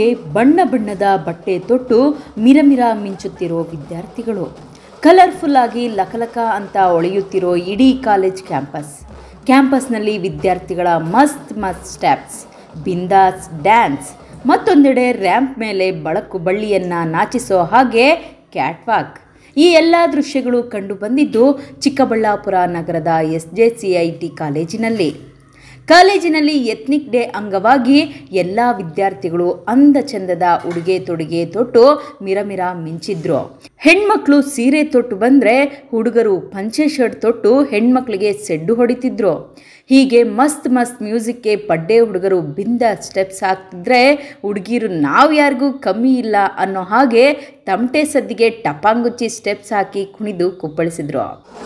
ಹೀಗೆ ಬಣ್ಣ ಬಣ್ಣದ ಬಟ್ಟೆ ತೊಟ್ಟು ಮಿರಮಿರ ಮಿಂಚುತ್ತಿರೋ ವಿದ್ಯಾರ್ಥಿಗಳು ಕಲರ್ಫುಲ್ ಆಗಿ ಲಕಲಕ ಅಂತ ಹೊಳೆಯುತ್ತಿರೋ ಇಡೀ ಕಾಲೇಜ್ ಕ್ಯಾಂಪಸ್ ಕ್ಯಾಂಪಸ್ನಲ್ಲಿ ವಿದ್ಯಾರ್ಥಿಗಳ ಮಸ್ತ್ ಮಸ್ತ್ ಸ್ಟೆಪ್ಸ್ ಬಿಂದಾಸ್ ಡ್ಯಾನ್ಸ್ ಮತ್ತೊಂದೆಡೆ ರ್ಯಾಂಪ್ ಮೇಲೆ ಬಳಕು ಬಳ್ಳಿಯನ್ನು ನಾಚಿಸೋ ಹಾಗೆ ಕ್ಯಾಟ್ವಾಕ್ ಈ ಎಲ್ಲ ದೃಶ್ಯಗಳು ಕಂಡುಬಂದಿದ್ದು ಚಿಕ್ಕಬಳ್ಳಾಪುರ ನಗರದ S J C I T ಕಾಲೇಜಿನಲ್ಲಿ ಕಾಲೇಜಿನಲ್ಲಿ ಎತ್ನಿಕ್ ಡೇ ಅಂಗವಾಗಿ ಎಲ್ಲ ವಿದ್ಯಾರ್ಥಿಗಳು ಅಂದ ಚಂದದ ಉಡುಗೆ ತೊಡುಗೆ ತೊಟ್ಟು ಮಿರಮಿರ ಮಿಂಚಿದ್ರು ಹೆಣ್ಮಕ್ಳು ಸೀರೆ ತೊಟ್ಟು ಬಂದರೆ ಹುಡುಗರು ಪಂಚೆ ಶರ್ಟ್ ತೊಟ್ಟು ಹೆಣ್ಮಕ್ಳಿಗೆ ಸೆಡ್ಡು ಹೊಡಿತಿದ್ರು ಹೀಗೆ ಮಸ್ತ್ ಮಸ್ತ್ ಮ್ಯೂಸಿಕ್ಗೆ ಪಡ್ಡೆ ಹುಡುಗರು ಬಿಂದ ಸ್ಟೆಪ್ಸ್ ಹಾಕ್ತಿದ್ರೆ ಹುಡುಗಿರು ನಾವು ಯಾರಿಗೂ ಕಮ್ಮಿ ಇಲ್ಲ ಅನ್ನೋ ಹಾಗೆ ತಮಟೆ ಸದ್ದಿಗೆ ಟಪಾಂಗುಚ್ಚಿ ಸ್ಟೆಪ್ಸ್ ಹಾಕಿ ಕುಣಿದು ಕುಪ್ಪಳಿಸಿದ್ರು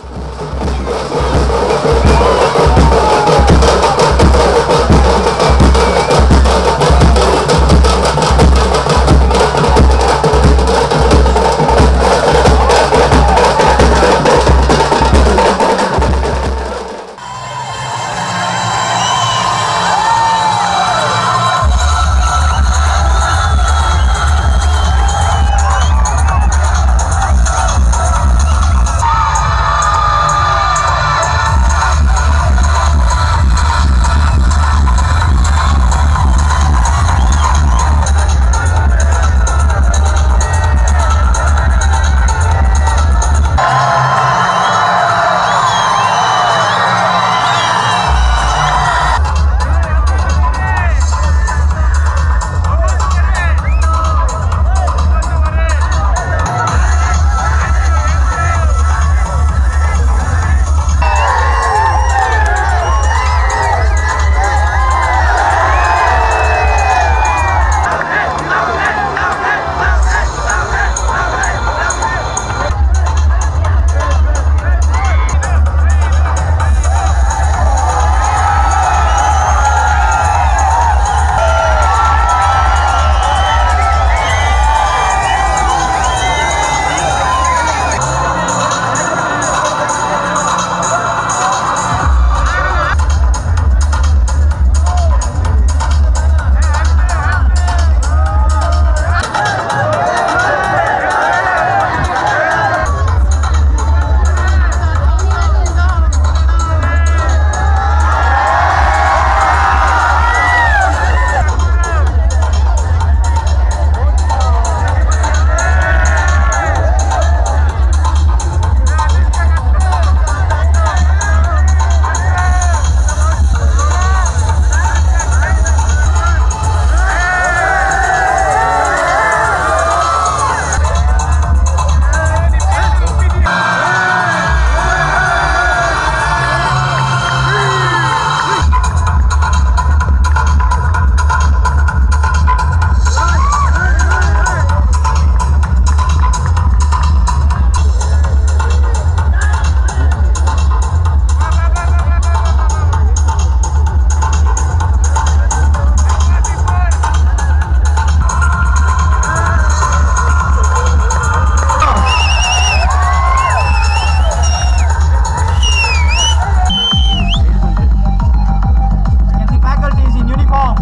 and the faculty is in uniform.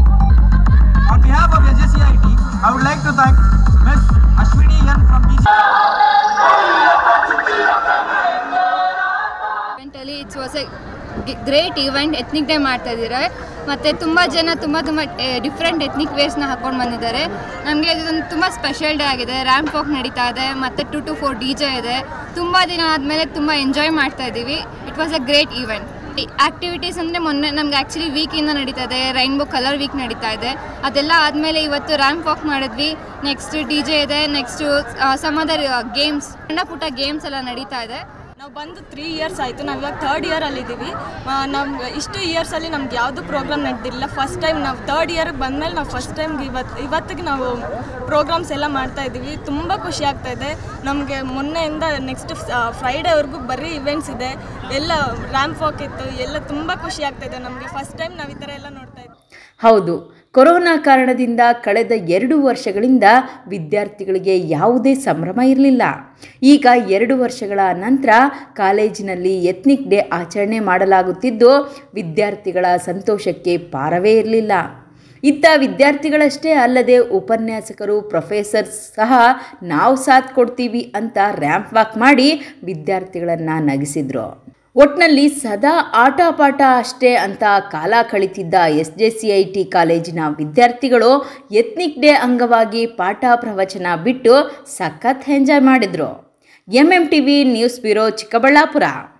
On behalf of SJCIT, I would like to thank Ms. Ashwini N from BC. ಇವೆಂಟಲ್ಲಿ it's was a great event ethnic day ಮಾಡ್ತಾ ಇದ್ದಾರೆ ಮತ್ತು ತುಂಬ ಜನ ತುಂಬ ತುಂಬ ಡಿಫ್ರೆಂಟ್ ಎತ್ನಿಕ್ ವೇಸ್ನ ಹಾಕೊಂಡು ಬಂದಿದ್ದಾರೆ ನಮಗೆ ಇದೊಂದು ತುಂಬ ಸ್ಪೆಷಲ್ ಡೇ ಆಗಿದೆ ರ್ಯಾಂಪ್ ವಾಕ್ ನಡೀತಾ ಇದೆ ಮತ್ತು two to four D J ಇದೆ ತುಂಬ ದಿನ ಆದಮೇಲೆ ತುಂಬ ಎಂಜಾಯ್ ಮಾಡ್ತಾ ಇದ್ದೀವಿ it was a great event activities ಅಂದರೆ ಮೊನ್ನೆ ನಮ್ಗೆ ಆ್ಯಕ್ಚುಲಿ ವೀಕಿಂದ ನಡೀತಾ ಇದೆ ರೈನ್ಬೋ ಕಲರ್ ವೀಕ್ ನಡೀತಾ ಇದೆ ಅದೆಲ್ಲ ಆದಮೇಲೆ ಇವತ್ತು ರ್ಯಾಂಪ್ ವಾಕ್ ಮಾಡಿದ್ವಿ ನೆಕ್ಸ್ಟ್ ಡಿ ಜೆ ಇದೆ ನೆಕ್ಸ್ಟು ಸಮ್ ಅದರ್ ಗೇಮ್ಸ್ ಸಣ್ಣ ಪುಟ್ಟ ಗೇಮ್ಸ್ ಎಲ್ಲ ನಡೀತಾ ಇದೆ ನಾವು ಬಂದು ತ್ರೀ ಇಯರ್ಸ್ ಆಯಿತು ನಾವು ಇವಾಗ ಥರ್ಡ್ ಇಯರಲ್ಲಿ ಇದ್ದೀವಿ ನಮ್ಗೆ ಇಷ್ಟು ಇಯರ್ಸಲ್ಲಿ ನಮ್ಗೆ ಯಾವುದು ಪ್ರೋಗ್ರಾಮ್ ನಡೆದಿಲ್ಲ ಫಸ್ಟ್ ಟೈಮ್ ನಾವು ಥರ್ಡ್ ಇಯರ್ಗೆ ಬಂದಮೇಲೆ ನಾವು ಫಸ್ಟ್ ಟೈಮ್ಗೆ ಇವತ್ತು ಇವತ್ತಿಗೆ ನಾವು ಪ್ರೋಗ್ರಾಮ್ಸ್ ಎಲ್ಲ ಮಾಡ್ತಾ ಇದ್ದೀವಿ ತುಂಬ ಖುಷಿ ಆಗ್ತಾ ಇದೆ ನಮಗೆ ಮೊನ್ನೆಯಿಂದ ನೆಕ್ಸ್ಟ್ ಫ್ರೈಡೇವರೆಗೂ ಬರೀ ಇವೆಂಟ್ಸ್ ಇದೆ ಎಲ್ಲ ರ್ಯಾಂಪ್ ವಾಕ್ ಇತ್ತು ಎಲ್ಲ ತುಂಬ ಖುಷಿ ಆಗ್ತಾ ಇದೆ ನಮಗೆ ಫಸ್ಟ್ ಟೈಮ್ ನಾವು ಈ ಥರ ಎಲ್ಲ ನೋಡ್ತಾ ಇದ್ದೀವಿ ಹೌದು ಕೊರೋನಾ ಕಾರಣದಿಂದ ಕಳೆದ ಎರಡು ವರ್ಷಗಳಿಂದ ವಿದ್ಯಾರ್ಥಿಗಳಿಗೆ ಯಾವುದೇ ಸಂಭ್ರಮ ಇರಲಿಲ್ಲ ಈಗ ಎರಡು ವರ್ಷಗಳ ನಂತರ ಕಾಲೇಜಿನಲ್ಲಿ ಎತ್ನಿಕ್ ಡೇ ಆಚರಣೆ ಮಾಡಲಾಗುತ್ತಿದ್ದು ವಿದ್ಯಾರ್ಥಿಗಳ ಸಂತೋಷಕ್ಕೆ ಪಾರವೇ ಇರಲಿಲ್ಲ ಇತ್ತ ವಿದ್ಯಾರ್ಥಿಗಳಷ್ಟೇ ಅಲ್ಲದೆ ಉಪನ್ಯಾಸಕರು ಪ್ರೊಫೆಸರ್ಸ್ ಸಹ ನಾವು ಸಾಥ್ ಕೊಡ್ತೀವಿ ಅಂತ ರ್ಯಾಂಪ್ ವಾಕ್ ಮಾಡಿ ವಿದ್ಯಾರ್ಥಿಗಳನ್ನು ನಗಿಸಿದ್ರು ಒಟ್ನಲ್ಲಿ ಸದಾ ಆಟ ಪಾಠ ಅಷ್ಟೇ ಅಂತ ಕಾಲ ಕಳಿತಿದ್ದ S J C I T ಕಾಲೇಜಿನ ವಿದ್ಯಾರ್ಥಿಗಳು ಎತ್ನಿಕ್ ಡೇ ಅಂಗವಾಗಿ ಪಾಠ ಪ್ರವಚನ ಬಿಟ್ಟು ಸಖತ್ ಎಂಜಾಯ್ ಮಾಡಿದ್ರು M M T V news bureau Chikkaballapur